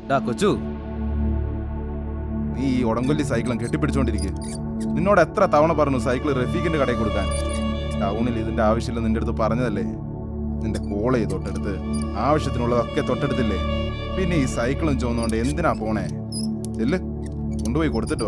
ഡാ കൊച്ചു നീ ഈ ഉടങ്കൊല്ലി സൈക്കിളും കെട്ടിപ്പിടിച്ചോണ്ടിരിക്കുക നിന്നോട് എത്ര തവണ പറഞ്ഞു സൈക്കിൾ റഫീഖിന്റെ കടയിൽ കൊടുക്കാൻ ടൗണിൽ ഇതിന്റെ ആവശ്യമില്ല നിന്റെ അടുത്ത് പറഞ്ഞതല്ലേ നിന്റെ കോളേ തൊട്ടടുത്ത് ആവശ്യത്തിനുള്ളതൊക്കെ തൊട്ടടുത്തില്ലേ പിന്നെ ഈ സൈക്കിളും ചോന്നുകൊണ്ട് എന്തിനാ പോണേ ചെല്ല് കൊണ്ടുപോയി കൊടുത്തിട്ട് വാ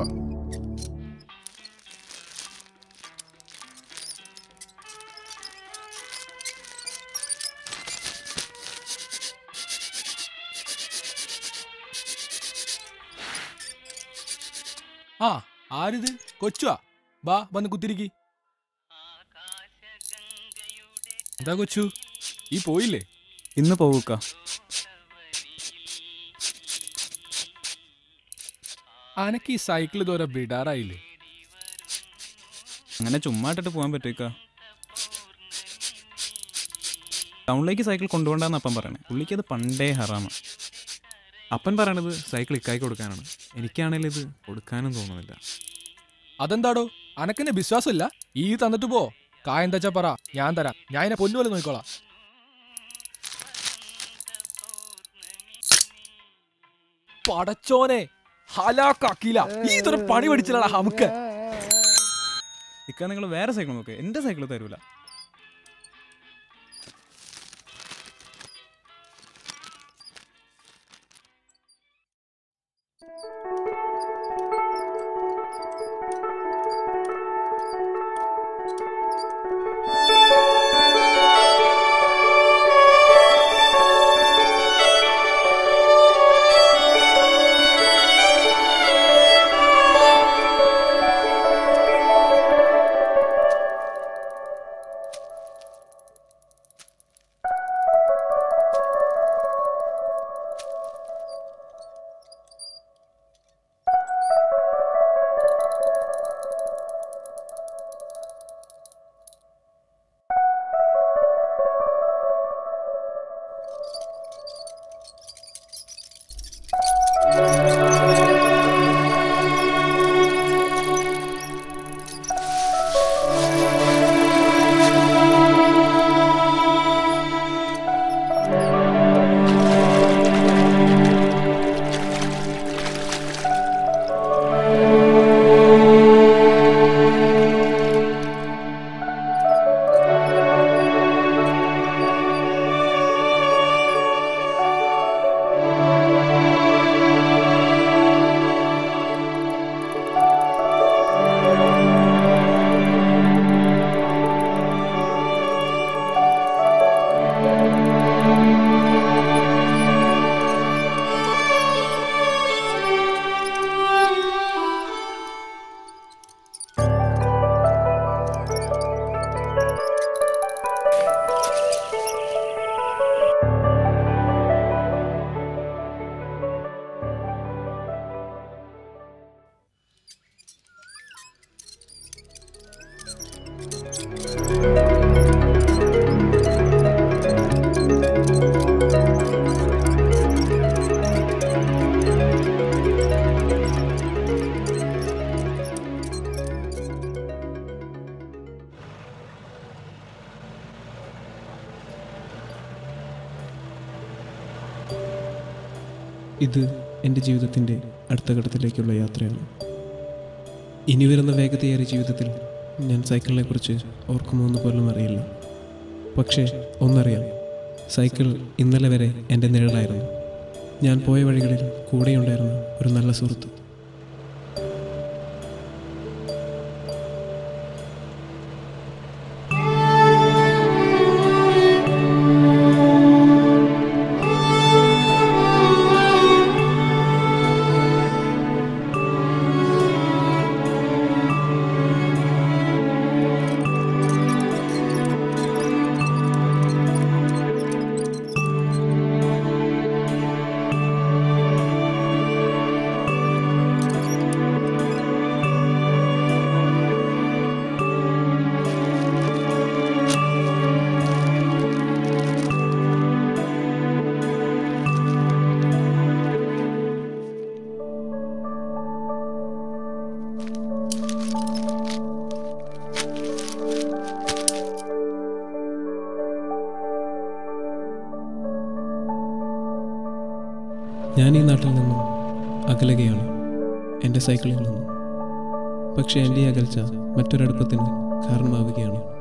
ആ ആരിത് കൊച്ചുവാ ബാ വന്ന് കുത്തിരിക്കി എന്താ കൊച്ചു ഈ പോയില്ലേ ഇന്ന് പോവുക അനക്ക് ഈ സൈക്കിൾ ഇതുവരെ വിടാറായില്ലേ അങ്ങനെ ചുമ്മാ ഇട്ടിട്ട് പോകാൻ പറ്റേക്ക ടൗണിലേക്ക് സൈക്കിൾ കൊണ്ടുപോകണ്ടെന്ന് അപ്പം പറയണേ പുള്ളിക്കത് പണ്ടേ ഹറാമ അപ്പൻ പറയണത് സൈക്കിൾ ഇക്കായി കൊടുക്കാനാണ് എനിക്കാണെങ്കിൽ ഇത് കൊടുക്കാനും തോന്നുന്നില്ല അതെന്താടോ അനക്കെന്നെ വിശ്വാസമില്ല ഈ തന്നിട്ട് പോ കായം തച്ച പറ ഞാൻ തരാം ഞാൻ എന്നെ പൊന്നുപോലെ നോക്കിക്കോളാം പടച്ചോനെ ഹലാക്കാക്കിയില്ല ഈ ഇതൊരു പണി പഠിച്ചില്ലടാ ഹമുക്ക് ഇക്ക നിങ്ങൾ വേറെ സൈക്കിൾ നോക്ക് എൻ്റെ സൈക്കിൾ തരൂല ഇത് എൻ്റെ ജീവിതത്തിൻ്റെ അടുത്ത ഘട്ടത്തിലേക്കുള്ള യാത്രയാണ് ഇനി വരുന്ന വേഗതയേറിയ ജീവിതത്തിൽ ഞാൻ സൈക്കിളിനെ കുറിച്ച് ഓർക്കുമോ എന്ന് പോലും അറിയില്ല പക്ഷേ ഒന്നറിയാം സൈക്കിൾ ഇന്നലെ വരെ എൻ്റെ നിഴലായിരുന്നു ഞാൻ പോയ വഴികളിൽ കൂടെയുണ്ടായിരുന്ന ഒരു നല്ല സുഹൃത്ത് ഞാൻ ഈ നാട്ടിൽ നിന്നും അകലുകയാണ് എൻ്റെ സൈക്കിളിൽ നിന്നും പക്ഷേ എൻ്റെ ഈ അകൽച്ച മറ്റൊരടുപ്പത്തിന് കാരണമാവുകയാണ്